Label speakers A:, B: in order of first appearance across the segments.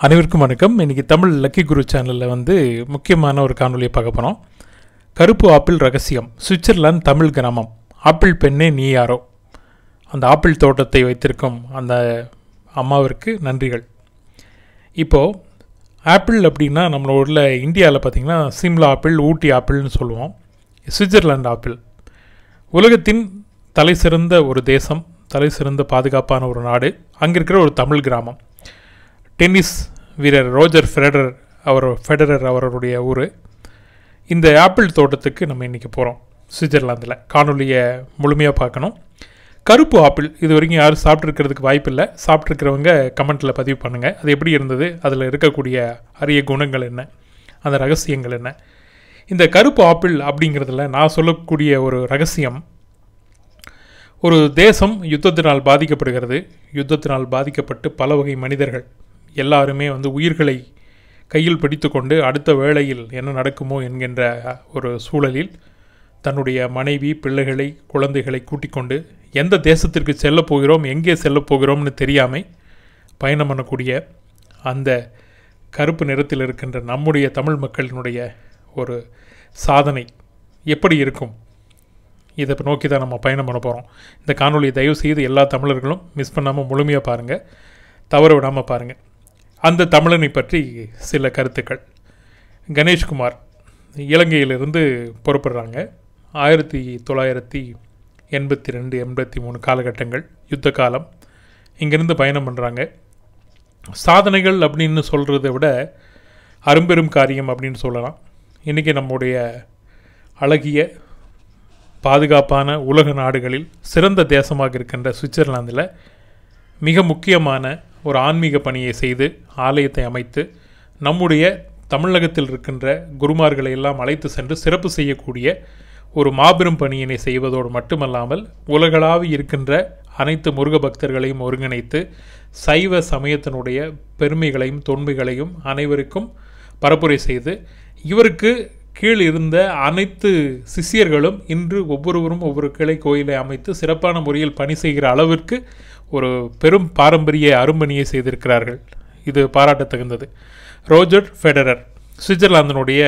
A: அனைவருக்கும் வணக்கம் இன்றைக்கி தமிழ் லக்கி குரு சேனலில் வந்து முக்கியமான ஒரு காணொலியை பார்க்க போகிறோம் கருப்பு ஆப்பிள் ரகசியம் சுவிட்சர்லாந்து தமிழ் கிராமம் ஆப்பிள் பெண்ணே நீ யாரோ அந்த ஆப்பிள் தோட்டத்தை வைத்திருக்கும் அந்த அம்மாவிற்கு நன்றிகள் இப்போது ஆப்பிள் அப்படின்னா நம்ம ஊரில் இந்தியாவில் பார்த்திங்கன்னா சிம்லா ஆப்பிள் ஊட்டி ஆப்பிள்னு சொல்லுவோம் சுவிட்சர்லாந்து ஆப்பிள் உலகத்தின் தலை சிறந்த ஒரு தேசம் தலை சிறந்த பாதுகாப்பான ஒரு நாடு அங்கே இருக்கிற ஒரு தமிழ் கிராமம் டென்னிஸ் வீரர் ரோஜர் ஃபெடரர் அவர் ஃபெடரர் அவருடைய ஊர் இந்த ஆப்பிள் தோட்டத்துக்கு நம்ம இன்றைக்கி போகிறோம் சுவிட்சர்லாந்தில் காணொலியை முழுமையாக பார்க்கணும் கருப்பு ஆப்பிள் இது வரைக்கும் யாரும் சாப்பிட்ருக்கிறதுக்கு வாய்ப்பில்லை சாப்பிட்ருக்கிறவங்க கமெண்ட்டில் பதிவு பண்ணுங்கள் அது எப்படி இருந்தது அதில் இருக்கக்கூடிய அரிய குணங்கள் என்ன அந்த ரகசியங்கள் என்ன இந்த கருப்பு ஆப்பிள் அப்படிங்கிறதுல நான் சொல்லக்கூடிய ஒரு ரகசியம் ஒரு தேசம் யுத்தத்தினால் பாதிக்கப்படுகிறது யுத்தத்தினால் பாதிக்கப்பட்டு பல வகை மனிதர்கள் எல்லாருமே வந்து உயிர்களை கையில் பிடித்துக்கொண்டு அடுத்த வேளையில் என்ன நடக்குமோ என்கின்ற ஒரு சூழலில் தன்னுடைய மனைவி பிள்ளைகளை குழந்தைகளை கூட்டிக் கொண்டு எந்த தேசத்திற்கு செல்லப் போகிறோம் எங்கே செல்லப் போகிறோம்னு தெரியாமல் பயணம் பண்ணக்கூடிய அந்த கருப்பு நிறத்தில் இருக்கின்ற நம்முடைய தமிழ் மக்களினுடைய ஒரு சாதனை எப்படி இருக்கும் இதை நோக்கி தான் நம்ம பயணம் பண்ண போகிறோம் இந்த காணொலியை தயவு செய்து எல்லா தமிழர்களும் மிஸ் பண்ணாமல் முழுமையாக பாருங்கள் தவற விடாமல் பாருங்கள் அந்த தமிழனை பற்றி சில கருத்துக்கள் கணேஷ்குமார் இலங்கையிலிருந்து புறப்படுறாங்க ஆயிரத்தி தொள்ளாயிரத்தி எண்பத்தி ரெண்டு எண்பத்தி மூணு காலகட்டங்கள் யுத்த காலம் இங்கேருந்து பயணம் பண்ணுறாங்க சாதனைகள் அப்படின்னு சொல்கிறத விட அரும்பெரும் காரியம் அப்படின்னு சொல்லலாம் இன்றைக்கி நம்முடைய அழகிய பாதுகாப்பான உலக நாடுகளில் சிறந்த தேசமாக இருக்கின்ற சுவிட்சர்லாந்தில் மிக முக்கியமான ஒரு ஆன்மீக பணியை செய்து ஆலயத்தை அமைத்து நம்முடைய தமிழகத்தில் இருக்கின்ற குருமார்களை எல்லாம் அழைத்து சென்று சிறப்பு செய்யக்கூடிய ஒரு மாபெரும் பணியினை செய்வதோடு மட்டுமல்லாமல் உலகளாவி இருக்கின்ற அனைத்து முருக பக்தர்களையும் ஒருங்கிணைத்து சைவ சமயத்தினுடைய பெருமைகளையும் தொன்மைகளையும் அனைவருக்கும் பரப்புரை செய்து இவருக்கு கீழ் இருந்த அனைத்து சிஷியர்களும் இன்று ஒவ்வொருவரும் ஒவ்வொரு கிளை கோயிலை அமைத்து சிறப்பான முறையில் பணி செய்கிற அளவிற்கு ஒரு பெரும் பாரம்பரிய அரும்பணியை செய்திருக்கிறார்கள் இது பாராட்டத்தகுந்தது ரோஜர் ஃபெடரர் சுவிட்சர்லாந்தினுடைய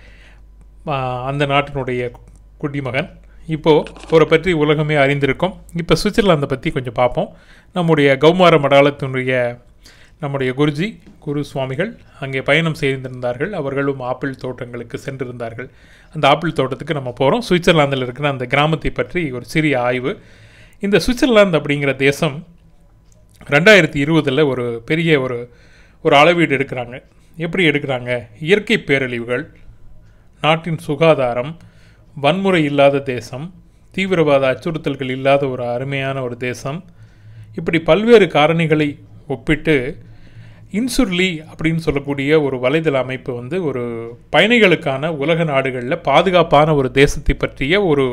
A: அந்த நாட்டினுடைய குடிமகன் இப்போது அவரை பற்றி உலகமே அறிந்திருக்கும் இப்போ சுவிட்சர்லாந்தை பற்றி கொஞ்சம் பார்ப்போம் நம்முடைய கௌமார மடாலத்தினுடைய நம்முடைய குருஜி குரு சுவாமிகள் அங்கே பயணம் செய்திருந்தார்கள் அவர்களும் ஆப்பிள் தோட்டங்களுக்கு சென்றிருந்தார்கள் அந்த ஆப்பிள் தோட்டத்துக்கு நம்ம போகிறோம் சுவிட்சர்லாந்தில் இருக்கிற அந்த கிராமத்தை பற்றி ஒரு சிறிய ஆய்வு இந்த சுவிட்சர்லாந்து அப்படிங்கிற தேசம் ரெண்டாயிரத்தி இருபதில் ஒரு பெரிய ஒரு ஒரு அளவீடு எடுக்கிறாங்க எப்படி எடுக்கிறாங்க இயற்கை பேரழிவுகள் நாட்டின் சுகாதாரம் வன்முறை இல்லாத தேசம் தீவிரவாத அச்சுறுத்தல்கள் இல்லாத ஒரு அருமையான ஒரு தேசம் இப்படி பல்வேறு காரணிகளை ஒப்பிட்டு இன்சுர்லி அப்படின்னு சொல்லக்கூடிய ஒரு வலைதள அமைப்பு வந்து ஒரு பயணிகளுக்கான உலக நாடுகளில் பாதுகாப்பான ஒரு தேசத்தை பற்றிய ஒரு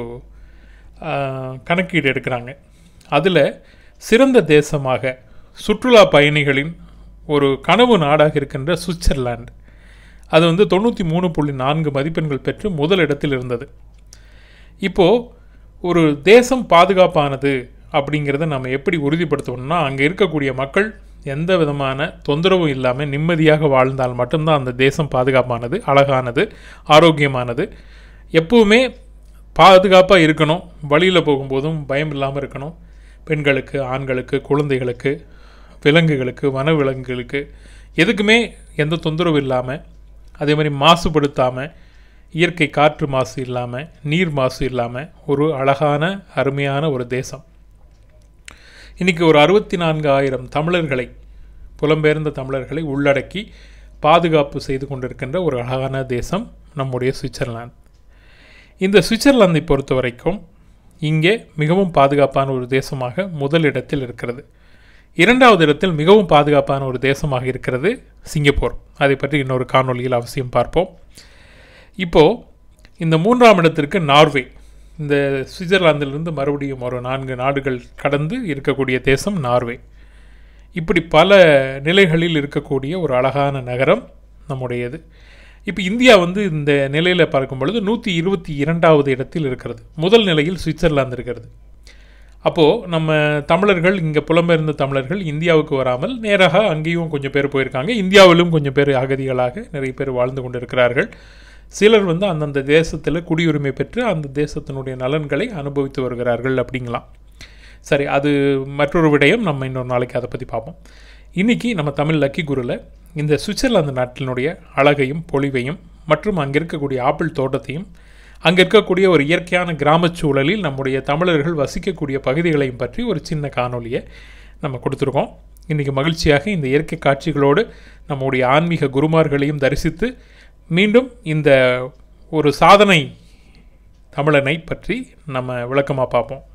A: கணக்கீடு எடுக்கிறாங்க அதில் சிறந்த தேசமாக சுற்றுலா பயணிகளின் ஒரு கனவு நாடாக இருக்கின்ற சுவிட்சர்லாந்து அது வந்து தொண்ணூற்றி மூணு புள்ளி நான்கு மதிப்பெண்கள் பெற்று முதல் இடத்தில் இருந்தது இப்போது ஒரு தேசம் பாதுகாப்பானது அப்படிங்கிறத நம்ம எப்படி உறுதிப்படுத்தணும்னா அங்கே இருக்கக்கூடிய மக்கள் எந்த விதமான தொந்தரவும் இல்லாமல் நிம்மதியாக வாழ்ந்தால் மட்டும்தான் அந்த தேசம் பாதுகாப்பானது அழகானது ஆரோக்கியமானது எப்பவுமே பாதுகாப்பாக இருக்கணும் வழியில் போகும்போதும் பயம் இல்லாமல் இருக்கணும் பெண்களுக்கு ஆண்களுக்கு குழந்தைகளுக்கு விலங்குகளுக்கு வனவிலங்குகளுக்கு எதுக்குமே எந்த தொந்தரவும் இல்லாமல் அதே மாதிரி மாசுபடுத்தாமல் இயற்கை காற்று மாசு இல்லாமல் நீர் மாசு இல்லாமல் ஒரு அழகான அருமையான ஒரு தேசம் இன்றைக்கி ஒரு அறுபத்தி நான்கு ஆயிரம் தமிழர்களை புலம்பெயர்ந்த தமிழர்களை உள்ளடக்கி பாதுகாப்பு செய்து கொண்டிருக்கின்ற ஒரு அழகான தேசம் நம்முடைய சுவிட்சர்லாந்து இந்த சுவிட்சர்லாந்தை பொறுத்த வரைக்கும் இங்கே மிகவும் பாதுகாப்பான ஒரு தேசமாக முதல் இடத்தில் இருக்கிறது இரண்டாவது இடத்தில் மிகவும் பாதுகாப்பான ஒரு தேசமாக இருக்கிறது சிங்கப்பூர் அதை பற்றி இன்னொரு காணொலியில் அவசியம் பார்ப்போம் இப்போது இந்த மூன்றாம் இடத்திற்கு நார்வே இந்த சுவிட்சர்லாந்திலிருந்து மறுபடியும் ஒரு நான்கு நாடுகள் கடந்து இருக்கக்கூடிய தேசம் நார்வே இப்படி பல நிலைகளில் இருக்கக்கூடிய ஒரு அழகான நகரம் நம்முடையது இப்போ இந்தியா வந்து இந்த நிலையில் பார்க்கும் பொழுது நூற்றி இருபத்தி இரண்டாவது இடத்தில் இருக்கிறது முதல் நிலையில் சுவிட்சர்லாந்து இருக்கிறது அப்போது நம்ம தமிழர்கள் இங்கே புலம்பெயர்ந்த தமிழர்கள் இந்தியாவுக்கு வராமல் நேராக அங்கேயும் கொஞ்சம் பேர் போயிருக்காங்க இந்தியாவிலும் கொஞ்சம் பேர் அகதிகளாக நிறைய பேர் வாழ்ந்து கொண்டிருக்கிறார்கள் சிலர் வந்து அந்தந்த தேசத்தில் குடியுரிமை பெற்று அந்த தேசத்தினுடைய நலன்களை அனுபவித்து வருகிறார்கள் அப்படிங்களாம் சரி அது மற்றொரு விடயம் நம்ம இன்னொரு நாளைக்கு அதை பற்றி பார்ப்போம் இன்றைக்கி நம்ம தமிழ் லக்கி குருவில் இந்த சுவிட்சர்லாந்து நாட்டினுடைய அழகையும் பொலிவையும் மற்றும் அங்கே இருக்கக்கூடிய ஆப்பிள் தோட்டத்தையும் அங்கே இருக்கக்கூடிய ஒரு இயற்கையான கிராமச் சூழலில் நம்முடைய தமிழர்கள் வசிக்கக்கூடிய பகுதிகளையும் பற்றி ஒரு சின்ன காணொலியை நம்ம கொடுத்துருக்கோம் இன்றைக்கி மகிழ்ச்சியாக இந்த இயற்கை காட்சிகளோடு நம்முடைய ஆன்மீக குருமார்களையும் தரிசித்து மீண்டும் இந்த ஒரு சாதனை தமிழனை பற்றி நம்ம விளக்கமாக பார்ப்போம்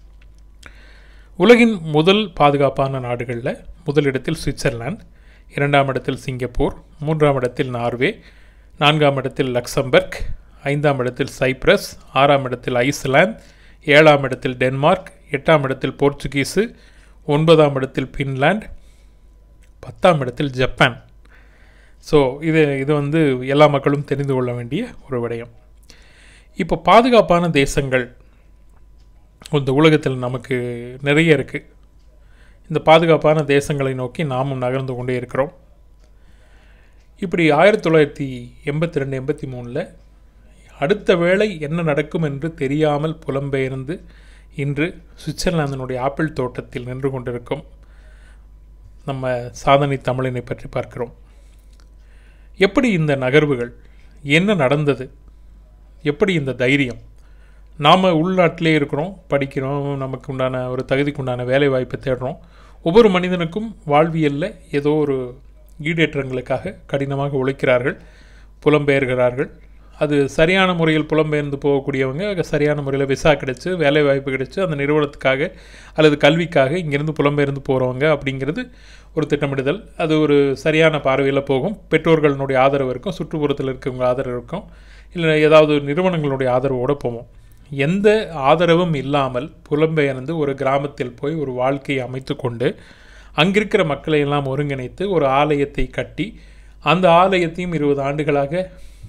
A: உலகின் முதல் பாதுகாப்பான நாடுகளில் முதலிடத்தில் சுவிட்சர்லாந்து இரண்டாம் இடத்தில் சிங்கப்பூர் மூன்றாம் இடத்தில் நார்வே நான்காம் இடத்தில் லக்சம்பர்க் ஐந்தாம் இடத்தில் சைப்ரஸ் ஆறாம் இடத்தில் ஐஸ்லாந்து ஏழாம் இடத்தில் டென்மார்க் எட்டாம் இடத்தில் போர்ச்சுகீஸு ஒன்பதாம் இடத்தில் பின்லாந்து பத்தாம் இடத்தில் ஜப்பான் ஸோ இது இது வந்து எல்லா மக்களும் தெரிந்து கொள்ள வேண்டிய ஒரு விடயம் இப்போ பாதுகாப்பான தேசங்கள் இந்த உலகத்தில் நமக்கு நிறைய இருக்குது இந்த பாதுகாப்பான தேசங்களை நோக்கி நாமும் நகர்ந்து கொண்டே இருக்கிறோம் இப்படி ஆயிரத்தி தொள்ளாயிரத்தி எண்பத்தி ரெண்டு எண்பத்தி மூணில் அடுத்த வேளை என்ன நடக்கும் என்று தெரியாமல் புலம்பெயர்ந்து இன்று சுவிட்சர்லாந்தினுடைய ஆப்பிள் தோட்டத்தில் நின்று கொண்டிருக்கும் நம்ம சாதனை தமிழினை பற்றி பார்க்கிறோம் எப்படி இந்த நகர்வுகள் என்ன நடந்தது எப்படி இந்த தைரியம் நாம் உள்நாட்டிலே இருக்கிறோம் படிக்கிறோம் நமக்கு உண்டான ஒரு தகுதிக்கு உண்டான வேலை வாய்ப்பை தேடுறோம் ஒவ்வொரு மனிதனுக்கும் வாழ்வியலில் ஏதோ ஒரு ஈடேற்றங்களுக்காக கடினமாக உழைக்கிறார்கள் புலம்பெயர்கிறார்கள் அது சரியான முறையில் புலம்பெயர்ந்து போகக்கூடியவங்க சரியான முறையில் விசா கிடச்சி வேலை வாய்ப்பு கிடச்சி அந்த நிறுவனத்துக்காக அல்லது கல்விக்காக இங்கேருந்து புலம்பெயர்ந்து போகிறவங்க அப்படிங்கிறது ஒரு திட்டமிடுதல் அது ஒரு சரியான பார்வையில் போகும் பெற்றோர்களுடைய ஆதரவு இருக்கும் சுற்றுப்புறத்தில் இருக்கவங்க ஆதரவு இருக்கும் இல்லை ஏதாவது நிறுவனங்களுடைய ஆதரவோடு போவோம் எந்த ஆதரவும் இல்லாமல் புலம்பெயர்ந்து ஒரு கிராமத்தில் போய் ஒரு வாழ்க்கையை அமைத்து கொண்டு அங்கிருக்கிற மக்களை எல்லாம் ஒருங்கிணைத்து ஒரு ஆலயத்தை கட்டி அந்த ஆலயத்தையும் இருபது ஆண்டுகளாக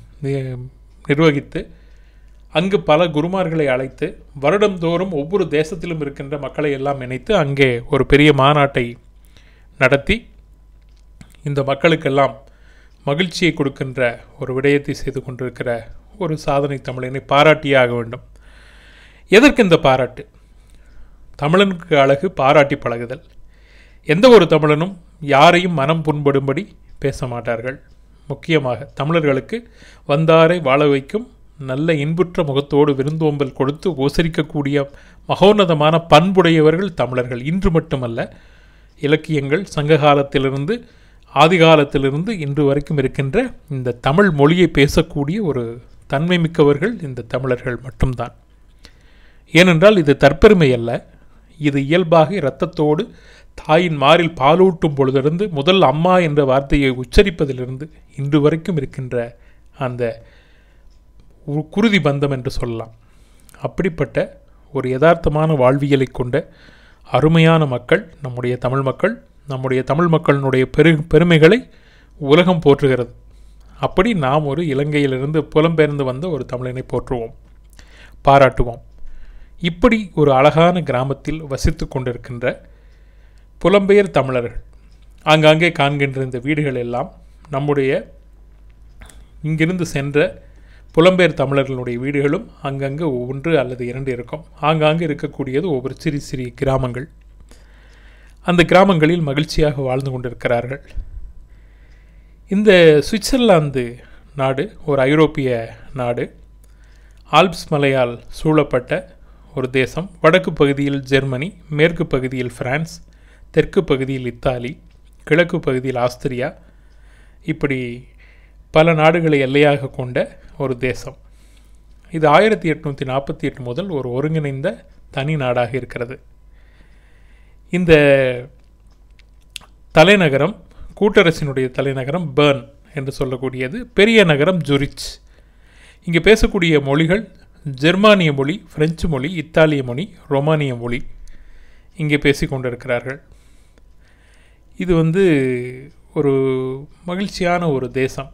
A: நிர்வகித்து அங்கு பல குருமார்களை அழைத்து வருடந்தோறும் ஒவ்வொரு தேசத்திலும் இருக்கின்ற மக்களை எல்லாம் இணைத்து அங்கே ஒரு பெரிய மாநாட்டை நடத்தி இந்த மக்களுக்கெல்லாம் மகிழ்ச்சியை கொடுக்கின்ற ஒரு விடயத்தை செய்து கொண்டிருக்கிற ஒரு சாதனை தமிழனை பாராட்டியே ஆக வேண்டும் எதற்கு இந்த பாராட்டு தமிழனுக்கு அழகு பாராட்டி பழகுதல் எந்த ஒரு தமிழனும் யாரையும் மனம் புண்படும்படி பேச மாட்டார்கள் முக்கியமாக தமிழர்களுக்கு வந்தாரை வாழ வைக்கும் நல்ல இன்புற்ற முகத்தோடு விருந்தோம்பல் கொடுத்து உபசரிக்கக்கூடிய மகோன்னதமான பண்புடையவர்கள் தமிழர்கள் இன்று மட்டுமல்ல இலக்கியங்கள் சங்க காலத்திலிருந்து ஆதிகாலத்திலிருந்து இன்று வரைக்கும் இருக்கின்ற இந்த தமிழ் மொழியை பேசக்கூடிய ஒரு தன்மை மிக்கவர்கள் இந்த தமிழர்கள் மட்டும்தான் ஏனென்றால் இது தற்பெருமை அல்ல இது இயல்பாக இரத்தத்தோடு தாயின் மாரில் பாலூட்டும் பொழுதிருந்து முதல் அம்மா என்ற வார்த்தையை உச்சரிப்பதிலிருந்து இன்று வரைக்கும் இருக்கின்ற அந்த குருதி பந்தம் என்று சொல்லலாம் அப்படிப்பட்ட ஒரு யதார்த்தமான வாழ்வியலை கொண்ட அருமையான மக்கள் நம்முடைய தமிழ் மக்கள் நம்முடைய தமிழ் மக்களினுடைய பெரு பெருமைகளை உலகம் போற்றுகிறது அப்படி நாம் ஒரு இலங்கையிலிருந்து புலம்பெயர்ந்து வந்த ஒரு தமிழனை போற்றுவோம் பாராட்டுவோம் இப்படி ஒரு அழகான கிராமத்தில் வசித்து கொண்டிருக்கின்ற புலம்பெயர் தமிழர்கள் ஆங்காங்கே காண்கின்ற இந்த வீடுகள் எல்லாம் நம்முடைய இங்கிருந்து சென்ற புலம்பெயர் தமிழர்களுடைய வீடுகளும் அங்கங்கே ஒன்று அல்லது இரண்டு இருக்கும் ஆங்காங்கே இருக்கக்கூடியது ஒவ்வொரு சிறிய சிறிய கிராமங்கள் அந்த கிராமங்களில் மகிழ்ச்சியாக வாழ்ந்து கொண்டிருக்கிறார்கள் இந்த சுவிட்சர்லாந்து நாடு ஒரு ஐரோப்பிய நாடு ஆல்ப்ஸ் மலையால் சூழப்பட்ட ஒரு தேசம் வடக்கு பகுதியில் ஜெர்மனி மேற்கு பகுதியில் பிரான்ஸ் தெற்கு பகுதியில் இத்தாலி கிழக்கு பகுதியில் ஆஸ்திரியா இப்படி பல நாடுகளை எல்லையாக கொண்ட ஒரு தேசம் இது ஆயிரத்தி எட்நூற்றி நாற்பத்தி எட்டு முதல் ஒரு ஒருங்கிணைந்த தனி நாடாக இருக்கிறது இந்த தலைநகரம் கூட்டரசினுடைய தலைநகரம் பேர்ன் என்று சொல்லக்கூடியது பெரிய நகரம் ஜுரிச் இங்கே பேசக்கூடிய மொழிகள் ஜெர்மானிய மொழி பிரெஞ்சு மொழி இத்தாலிய மொழி ரொமானிய மொழி இங்கே பேசிக்கொண்டிருக்கிறார்கள் இது வந்து ஒரு மகிழ்ச்சியான ஒரு தேசம்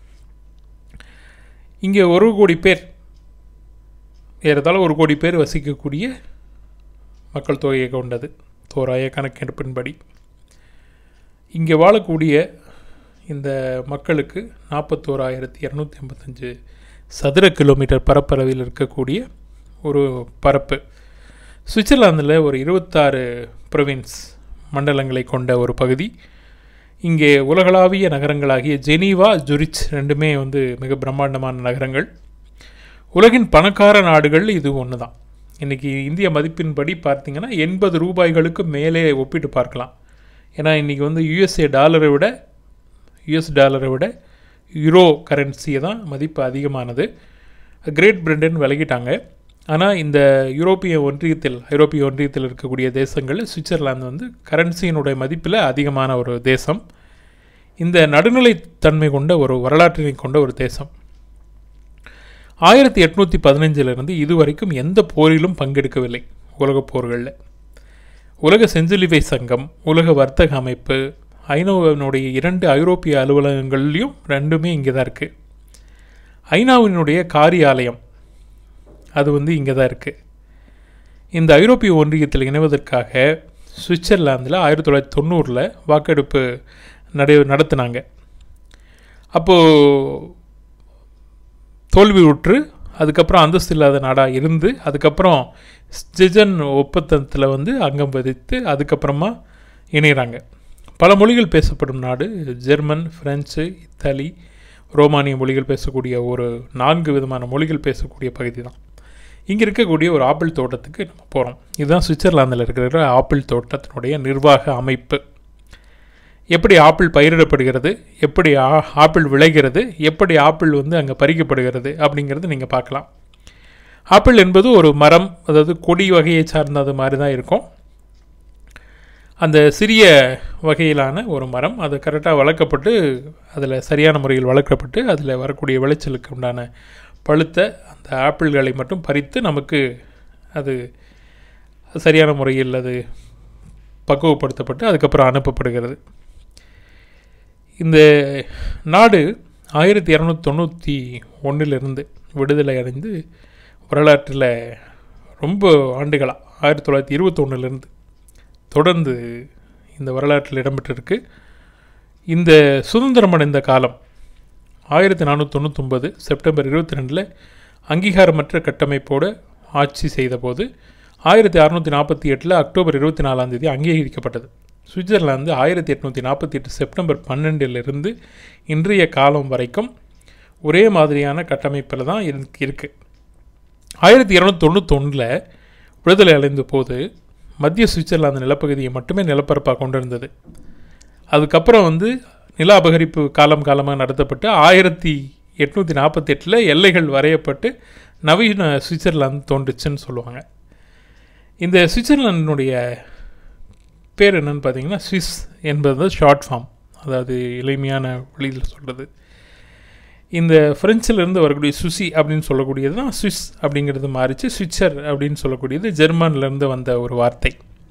A: இங்கே ஒரு கோடி பேர் ஏறத்தாழ ஒரு கோடி பேர் வசிக்கக்கூடிய மக்கள் தொகையை கொண்டது தோராய கணக்கெடுப்பின்படி இங்கே வாழக்கூடிய இந்த மக்களுக்கு நாற்பத்தோராயிரத்தி இரநூத்தி ஐம்பத்தஞ்சு சதுர கிலோமீட்டர் பரப்பளவில் இருக்கக்கூடிய ஒரு பரப்பு சுவிட்சர்லாந்தில் ஒரு இருபத்தாறு ப்ரொவின்ஸ் மண்டலங்களை கொண்ட ஒரு பகுதி இங்கே உலகளாவிய நகரங்களாகிய ஜெனீவா ஜுரிச் ரெண்டுமே வந்து மிக பிரம்மாண்டமான நகரங்கள் உலகின் பணக்கார நாடுகள் இது ஒன்று தான் இன்றைக்கி இந்திய மதிப்பின்படி பார்த்தீங்கன்னா எண்பது ரூபாய்களுக்கு மேலே ஒப்பிட்டு பார்க்கலாம் ஏன்னா இன்றைக்கி வந்து யுஎஸ்ஏ டாலரை விட யுஎஸ் டாலரை விட யூரோ கரன்சியை தான் மதிப்பு அதிகமானது கிரேட் பிரிட்டன் விலகிட்டாங்க ஆனால் இந்த யூரோப்பிய ஒன்றியத்தில் ஐரோப்பிய ஒன்றியத்தில் இருக்கக்கூடிய தேசங்களில் சுவிட்சர்லாந்து வந்து கரன்சியினுடைய மதிப்பில் அதிகமான ஒரு தேசம் இந்த நடுநிலைத்தன்மை கொண்ட ஒரு வரலாற்றினை கொண்ட ஒரு தேசம் ஆயிரத்தி எட்நூற்றி பதினஞ்சிலிருந்து இதுவரைக்கும் எந்த போரிலும் பங்கெடுக்கவில்லை உலகப் போர்களில் உலக செஞ்சிலுவை சங்கம் உலக வர்த்தக அமைப்பு ஐநாவினுடைய இரண்டு ஐரோப்பிய அலுவலகங்கள்லையும் ரெண்டுமே இங்கே தான் இருக்குது ஐநாவினுடைய காரியாலயம் அது வந்து இங்கே தான் இருக்குது இந்த ஐரோப்பிய ஒன்றியத்தில் இணைவதற்காக சுவிட்சர்லாந்தில் ஆயிரத்தி தொள்ளாயிரத்தி தொண்ணூறில் வாக்கெடுப்பு நடை நடத்தினாங்க அப்போது தோல்வி உற்று அதுக்கப்புறம் அந்தஸ்து இல்லாத நாடாக இருந்து அதுக்கப்புறம் ஜிஜன் ஒப்பந்தத்தில் வந்து அங்கம் வதித்து அதுக்கப்புறமா இணைகிறாங்க பல மொழிகள் பேசப்படும் நாடு ஜெர்மன் ஃப்ரெஞ்சு இத்தாலி ரோமானிய மொழிகள் பேசக்கூடிய ஒரு நான்கு விதமான மொழிகள் பேசக்கூடிய பகுதி தான் இங்கே இருக்கக்கூடிய ஒரு ஆப்பிள் தோட்டத்துக்கு நம்ம போகிறோம் இதுதான் சுவிட்சர்லாந்தில் இருக்கிற ஆப்பிள் தோட்டத்தினுடைய நிர்வாக அமைப்பு எப்படி ஆப்பிள் பயிரிடப்படுகிறது எப்படி ஆ- ஆப்பிள் விளைகிறது எப்படி ஆப்பிள் வந்து அங்கே பறிக்கப்படுகிறது அப்படிங்கிறது நீங்கள் பார்க்கலாம் ஆப்பிள் என்பது ஒரு மரம் அதாவது கொடி வகையை சார்ந்தது மாதிரி தான் இருக்கும் அந்த சிறிய வகையிலான ஒரு மரம் அது கரெக்டாக வளர்க்கப்பட்டு அதில் சரியான முறையில் வளர்க்கப்பட்டு அதில் வரக்கூடிய விளைச்சலுக்கு உண்டான பழுத்த அந்த ஆப்பிள்களை மட்டும் பறித்து நமக்கு அது சரியான முறையில் அது பக்குவப்படுத்தப்பட்டு அதுக்கப்புறம் அனுப்பப்படுகிறது இந்த நாடு ஆயிரத்தி இரநூத்தி தொண்ணூற்றி ஒன்றிலிருந்து விடுதலை அடைந்து வரலாற்றில் ரொம்ப ஆண்டுகளாக ஆயிரத்தி தொள்ளாயிரத்தி இருபத்தொன்னுலேருந்து தொடர்ந்து இந்த வரலாற்றில் இடம்பெற்றிருக்கு இந்த சுதந்திரம் அடைந்த காலம் ஆயிரத்தி நானூற்றி தொண்ணூத்தொம்பது செப்டம்பர் இருபத்தி ரெண்டில் அங்கீகாரமற்ற கட்டமைப்போடு ஆட்சி செய்தபோது ஆயிரத்தி அறநூற்றி நாற்பத்தி எட்டில் அக்டோபர் இருபத்தி நாலாம் தேதி அங்கீகரிக்கப்பட்டது சுவிட்சர்லாந்து ஆயிரத்தி எட்நூற்றி நாற்பத்தி எட்டு செப்டம்பர் பன்னெண்டிலிருந்து இன்றைய காலம் வரைக்கும் ஒரே மாதிரியான கட்டமைப்பில் தான் இருக்கு இருக்குது ஆயிரத்தி இரநூத்தி தொண்ணூத்தொன்னில் விடுதலை அடைந்த போது மத்திய சுவிட்சர்லாந்து நிலப்பகுதியை மட்டுமே நிலப்பரப்பாக கொண்டிருந்தது அதுக்கப்புறம் வந்து நில அபகரிப்பு காலம் காலமாக நடத்தப்பட்டு ஆயிரத்தி எட்நூற்றி நாற்பத்தெட்டில் எல்லைகள் வரையப்பட்டு நவீன சுவிட்சர்லாந்து தோன்றுச்சுன்னு சொல்லுவாங்க இந்த சுவிட்சர்லாந்தினுடைய பேர் என்னன்னு பார்த்தீங்கன்னா ஸ்விஸ் என்பது ஷார்ட் ஃபார்ம் அதாவது எளிமையான வழியில் சொல்கிறது இந்த ஃப்ரெஞ்சிலிருந்து வரக்கூடிய சுசி அப்படின்னு சொல்லக்கூடியது தான் சுவிஸ் அப்படிங்கிறது மாறிச்சு சுவிட்சர் அப்படின்னு சொல்லக்கூடியது ஜெர்மன்லேருந்து வந்த ஒரு வார்த்தை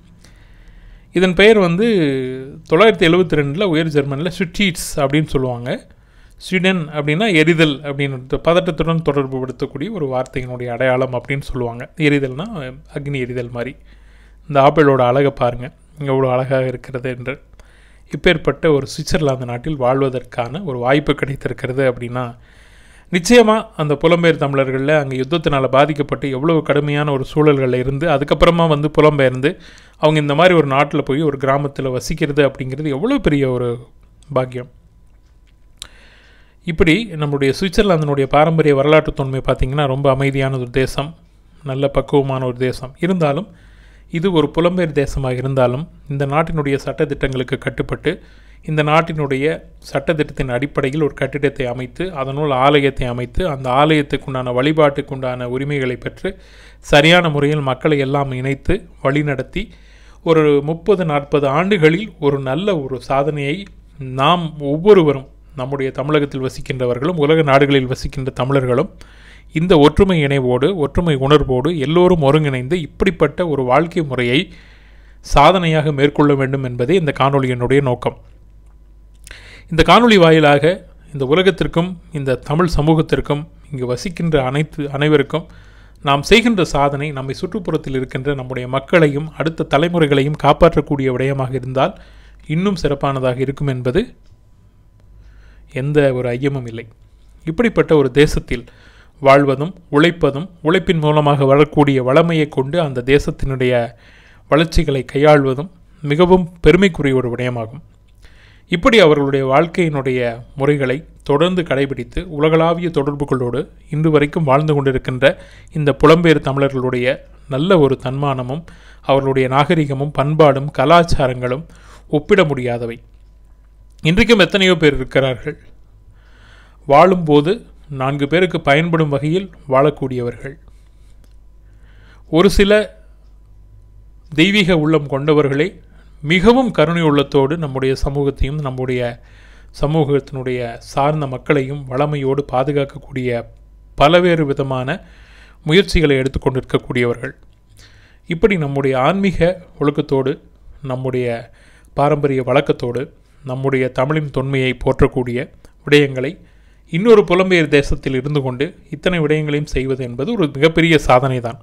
A: இதன் பெயர் வந்து தொள்ளாயிரத்தி எழுபத்தி ரெண்டில் உயர் ஜெர்மனில் சுட்டீட்ஸ் அப்படின்னு சொல்லுவாங்க ஸ்வீடன் அப்படின்னா எரிதல் அப்படின்னு பதட்டத்துடன் தொடர்பு படுத்தக்கூடிய ஒரு வார்த்தையினுடைய அடையாளம் அப்படின்னு சொல்லுவாங்க எரிதல்னா அக்னி எரிதல் மாதிரி இந்த ஆப்பிளோட அழகை பாருங்கள் எவ்வளோ அழகாக இருக்கிறது என்று இப்பேற்பட்ட ஒரு சுவிட்சர்லாந்து நாட்டில் வாழ்வதற்கான ஒரு வாய்ப்பு கிடைத்திருக்கிறது அப்படின்னா நிச்சயமாக அந்த புலம்பெயர் தமிழர்களில் அங்கே யுத்தத்தினால் பாதிக்கப்பட்டு எவ்வளவு கடுமையான ஒரு சூழல்களில் இருந்து அதுக்கப்புறமா வந்து புலம்பெயர்ந்து அவங்க இந்த மாதிரி ஒரு நாட்டில் போய் ஒரு கிராமத்தில் வசிக்கிறது அப்படிங்கிறது எவ்வளோ பெரிய ஒரு பாக்கியம் இப்படி நம்முடைய சுவிட்சர்லாந்தினுடைய பாரம்பரிய வரலாற்று தொன்மை பார்த்திங்கன்னா ரொம்ப அமைதியான ஒரு தேசம் நல்ல பக்குவமான ஒரு தேசம் இருந்தாலும் இது ஒரு புலம்பெயர் தேசமாக இருந்தாலும் இந்த நாட்டினுடைய சட்டத்திட்டங்களுக்கு கட்டுப்பட்டு இந்த நாட்டினுடைய சட்டத்திட்டத்தின் அடிப்படையில் ஒரு கட்டிடத்தை அமைத்து அதனுள் ஆலயத்தை அமைத்து அந்த ஆலயத்துக்குண்டான வழிபாட்டுக்குண்டான உரிமைகளை பெற்று சரியான முறையில் மக்களை எல்லாம் இணைத்து வழிநடத்தி ஒரு முப்பது நாற்பது ஆண்டுகளில் ஒரு நல்ல ஒரு சாதனையை நாம் ஒவ்வொருவரும் நம்முடைய தமிழகத்தில் வசிக்கின்றவர்களும் உலக நாடுகளில் வசிக்கின்ற தமிழர்களும் இந்த ஒற்றுமை இணைவோடு ஒற்றுமை உணர்வோடு எல்லோரும் ஒருங்கிணைந்து இப்படிப்பட்ட ஒரு வாழ்க்கை முறையை சாதனையாக மேற்கொள்ள வேண்டும் என்பதே இந்த காணொளியினுடைய நோக்கம் இந்த காணொளி வாயிலாக இந்த உலகத்திற்கும் இந்த தமிழ் சமூகத்திற்கும் இங்கு வசிக்கின்ற அனைத்து அனைவருக்கும் நாம் செய்கின்ற சாதனை நம்மை சுற்றுப்புறத்தில் இருக்கின்ற நம்முடைய மக்களையும் அடுத்த தலைமுறைகளையும் காப்பாற்றக்கூடிய விடயமாக இருந்தால் இன்னும் சிறப்பானதாக இருக்கும் என்பது எந்த ஒரு ஐயமும் இல்லை இப்படிப்பட்ட ஒரு தேசத்தில் வாழ்வதும் உழைப்பதும் உழைப்பின் மூலமாக வரக்கூடிய வளமையை கொண்டு அந்த தேசத்தினுடைய வளர்ச்சிகளை கையாள்வதும் மிகவும் பெருமைக்குரிய ஒரு விடயமாகும் இப்படி அவர்களுடைய வாழ்க்கையினுடைய முறைகளை தொடர்ந்து கடைபிடித்து உலகளாவிய தொடர்புகளோடு இன்று வரைக்கும் வாழ்ந்து கொண்டிருக்கின்ற இந்த புலம்பெயர் தமிழர்களுடைய நல்ல ஒரு தன்மானமும் அவர்களுடைய நாகரிகமும் பண்பாடும் கலாச்சாரங்களும் ஒப்பிட முடியாதவை இன்றைக்கும் எத்தனையோ பேர் இருக்கிறார்கள் வாழும்போது நான்கு பேருக்கு பயன்படும் வகையில் வாழக்கூடியவர்கள் ஒரு சில தெய்வீக உள்ளம் கொண்டவர்களே மிகவும் கருணை உள்ளத்தோடு நம்முடைய சமூகத்தையும் நம்முடைய சமூகத்தினுடைய சார்ந்த மக்களையும் வளமையோடு பாதுகாக்கக்கூடிய பலவேறு விதமான முயற்சிகளை எடுத்துக்கொண்டிருக்கக்கூடியவர்கள் இப்படி நம்முடைய ஆன்மீக ஒழுக்கத்தோடு நம்முடைய பாரம்பரிய வழக்கத்தோடு நம்முடைய தமிழின் தொன்மையை போற்றக்கூடிய விடயங்களை இன்னொரு புலம்பெயர் தேசத்தில் இருந்து கொண்டு இத்தனை விடயங்களையும் செய்வது என்பது ஒரு மிகப்பெரிய சாதனை தான்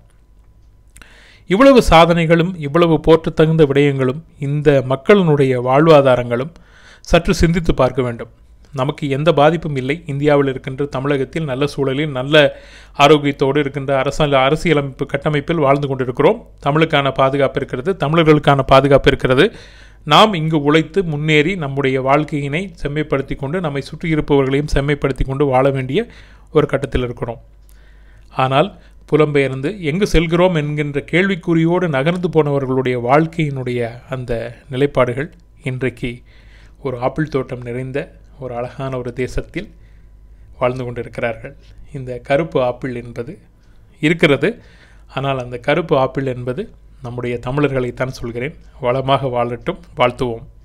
A: இவ்வளவு சாதனைகளும் இவ்வளவு போற்றத்தகுந்த விடயங்களும் இந்த மக்களினுடைய வாழ்வாதாரங்களும் சற்று சிந்தித்து பார்க்க வேண்டும் நமக்கு எந்த பாதிப்பும் இல்லை இந்தியாவில் இருக்கின்ற தமிழகத்தில் நல்ல சூழலில் நல்ல ஆரோக்கியத்தோடு இருக்கின்ற அரசாங்க அரசியலமைப்பு கட்டமைப்பில் வாழ்ந்து கொண்டிருக்கிறோம் தமிழுக்கான பாதுகாப்பு இருக்கிறது தமிழர்களுக்கான பாதுகாப்பு இருக்கிறது நாம் இங்கு உழைத்து முன்னேறி நம்முடைய வாழ்க்கையினை செம்மைப்படுத்தி கொண்டு நம்மை சுற்றி இருப்பவர்களையும் செம்மைப்படுத்தி கொண்டு வாழ வேண்டிய ஒரு கட்டத்தில் இருக்கிறோம் ஆனால் புலம்பெயர்ந்து எங்கு செல்கிறோம் என்கின்ற கேள்விக்குறியோடு நகர்ந்து போனவர்களுடைய வாழ்க்கையினுடைய அந்த நிலைப்பாடுகள் இன்றைக்கு ஒரு ஆப்பிள் தோட்டம் நிறைந்த ஒரு அழகான ஒரு தேசத்தில் வாழ்ந்து கொண்டிருக்கிறார்கள் இந்த கருப்பு ஆப்பிள் என்பது இருக்கிறது ஆனால் அந்த கருப்பு ஆப்பிள் என்பது நம்முடைய தமிழர்களைத்தான் சொல்கிறேன் வளமாக வாழட்டும் வாழ்த்துவோம்